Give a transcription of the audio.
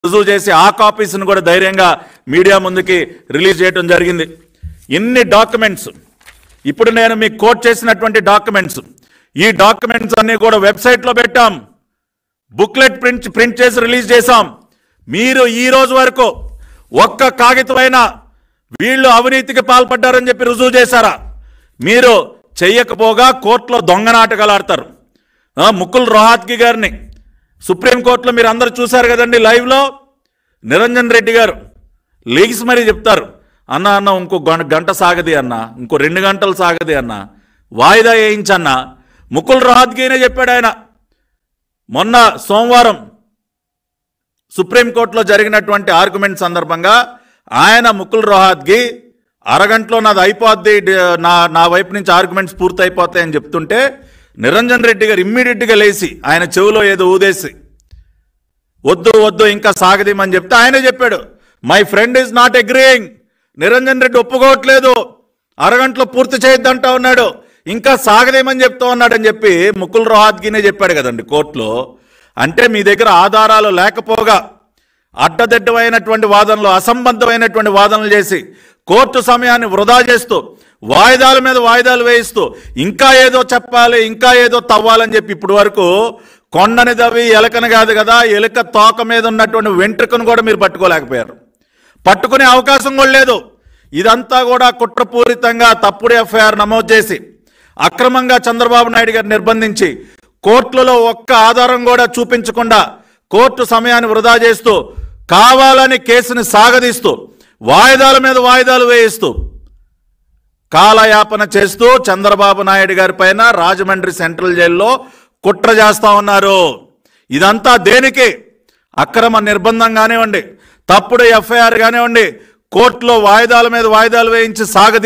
రుజువు చేసి ఆ కాపీస్ను కూడా ధైర్యంగా మీడియా ముందుకి రిలీజ్ చేయడం జరిగింది ఇన్ని డాక్యుమెంట్స్ ఇప్పుడు నేను మీకు కోట్ చేసినటువంటి డాక్యుమెంట్స్ ఈ డాక్యుమెంట్స్ అన్ని కూడా వెబ్సైట్లో పెట్టాం బుక్లెట్ ప్రింట్ ప్రింట్ చేసి రిలీజ్ చేశాం మీరు ఈ రోజు వరకు ఒక్క కాగితమైన వీళ్ళు అవినీతికి పాల్పడ్డారని చెప్పి రుజువు చేశారా మీరు చెయ్యకపోగా కోర్టులో దొంగ నాటకాలు ఆడతారు ఆ, ముకుల్ రోహాత్కి గారిని సుప్రీంకోర్టులో మీరు అందరూ చూశారు కదండి లైవ్లో నిరంజన్ రెడ్డి గారు లేగిసి మరీ చెప్తారు అన్న అన్న ఇంకో గం- గంట సాగది అన్న ఇంకో రెండు గంటలు సాగది అన్న వాయిదా వేయించన్న ముకుల్ రోహాత్గినే చెప్పాడు ఆయన మొన్న సోమవారం సుప్రీంకోర్టులో జరిగినటువంటి ఆర్గ్యుమెంట్ సందర్భంగా ఆయన ముకుల్ రోహాత్గి అరగంటలో నాది అయిపోద్ది డి- నా నా వైపు నుంచి ఆర్గ్యుమెంట్స్ పూర్తి అయిపోతాయని చెప్తుంటే నిరంజన్ రెడ్డి గారు ఇమ్మీడియట్గా లేచి ఆయన చెవిలో ఏదో ఊదేసి వద్దు వద్దు ఇంకా సాగదీమని చెప్తే ఆయనే చెప్పాడు my friend is not agreeing Niranjan Reddy ఒప్పుకోవట్లేదు అరగంటలో పూర్తి చేయొద్దంటా ఉన్నాడు ఇంకా సాగదేమని చెప్తా ఉన్నాడని చెప్పి ముకుల్ రోహాత్గినే చెప్పాడు కదండి కోర్టులో అంటే మీ దగ్గర ఆధారాలు లేకపోగా అడ్డదిడ్డమైనటువంటి వాదనలు అసంబద్ధమైనటువంటి వాదనలు చేసి కోర్టు సమయాన్ని వృధా చేస్తూ వాయిదాల మీద వాయిదాలు వేయిస్తూ ఇంకా ఏదో చెప్పాలి ఇంకా ఏదో తవ్వాలని చెప్పి ఇప్పటి వరకు కొండని దవి ఎలకని కాదు కదా ఎలుక తోక మీద ఉన్నటువంటి వెంట్రుకను కూడా మీరు పట్టుకోలేకపోయారు పట్టుకునే అవకాశం కూడా లేదు ఇదంతా కూడా కుట్రపూరితంగా తప్పుడు ఎఫ్ఐఆర్ నమోదు చేసి అక్రమంగా చంద్రబాబు నాయుడు గారు నిర్బంధించి కోర్టులలో ఒక్క ఆధారం కూడా చూపించకుండా కోర్టు సమయాన్ని వృధా చేస్తూ కావాలని కేసుని సాగదీస్తూ వాయిదాల మీద వాయిదాలు వేయిస్తూ కాలయాపన చేస్తూ చంద్రబాబు నాయుడు గారి పైన రాజమండ్రి సెంట్రల్ జైల్లో కుట్ర చేస్తా ఉన్నారు ఇదంతా దేనికి అక్రమ నిర్బంధం కానివ్వండి తప్పుడు ఎఫ్ఐఆర్ కానివ్వండి కోర్టులో వాయిదాల మీద వాయిదాలు వేయించి సాగది